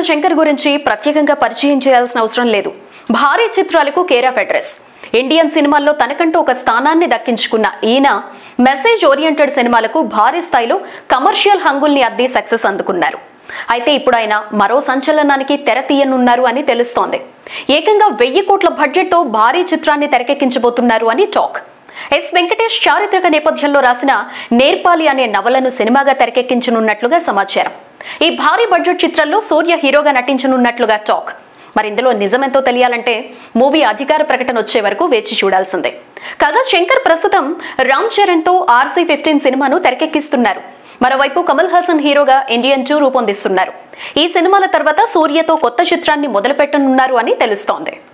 శంకర్ గురించి ప్రత్యేకంగా పరిచయం చేయాల్సిన అవసరం లేదు భారీ చిత్రాలకు కేర్ ఆఫ్ అడ్రస్ ఇండియన్ సినిమాల్లో తనకంటూ ఒక స్థానాన్ని దక్కించుకున్న ఈయన మెసేజ్ ఓరియంటెడ్ సినిమాలకు భారీ స్థాయిలో కమర్షియల్ హంగుల్ని అద్ది సక్సెస్ అందుకున్నారు అయితే ఇప్పుడు ఆయన మరో సంచలనానికి తెర తీయనున్నారు అని తెలుస్తోంది ఏకంగా వెయ్యి కోట్ల బడ్జెట్తో భారీ చిత్రాన్ని తెరకెక్కించబోతున్నారు అని టాక్ ఎస్ వెంకటేష్ చారిత్రక నేపథ్యంలో రాసిన నేర్పాలి అనే నవలను సినిమాగా తెరకెక్కించనున్నట్లుగా సమాచారం ఈ భారీ బడ్జెట్ చిత్రంలో సూర్య హీరోగా నటించనున్నట్లుగా టాక్ మరి ఇందులో నిజమెంతో తెలియాలంటే మూవీ అధికార ప్రకటన వచ్చే వరకు వేచి చూడాల్సిందే కాగా శంకర్ ప్రస్తుతం రామ్ చరణ్ తో ఆర్సీ ఫిఫ్టీన్ సినిమాను తెరకెక్కిస్తున్నారు మరోవైపు కమల్ హాసన్ హీరోగా ఇండియన్ టూ రూపొందిస్తున్నారు ఈ సినిమాల తర్వాత సూర్యతో కొత్త చిత్రాన్ని మొదలుపెట్టనున్నారు అని తెలుస్తోంది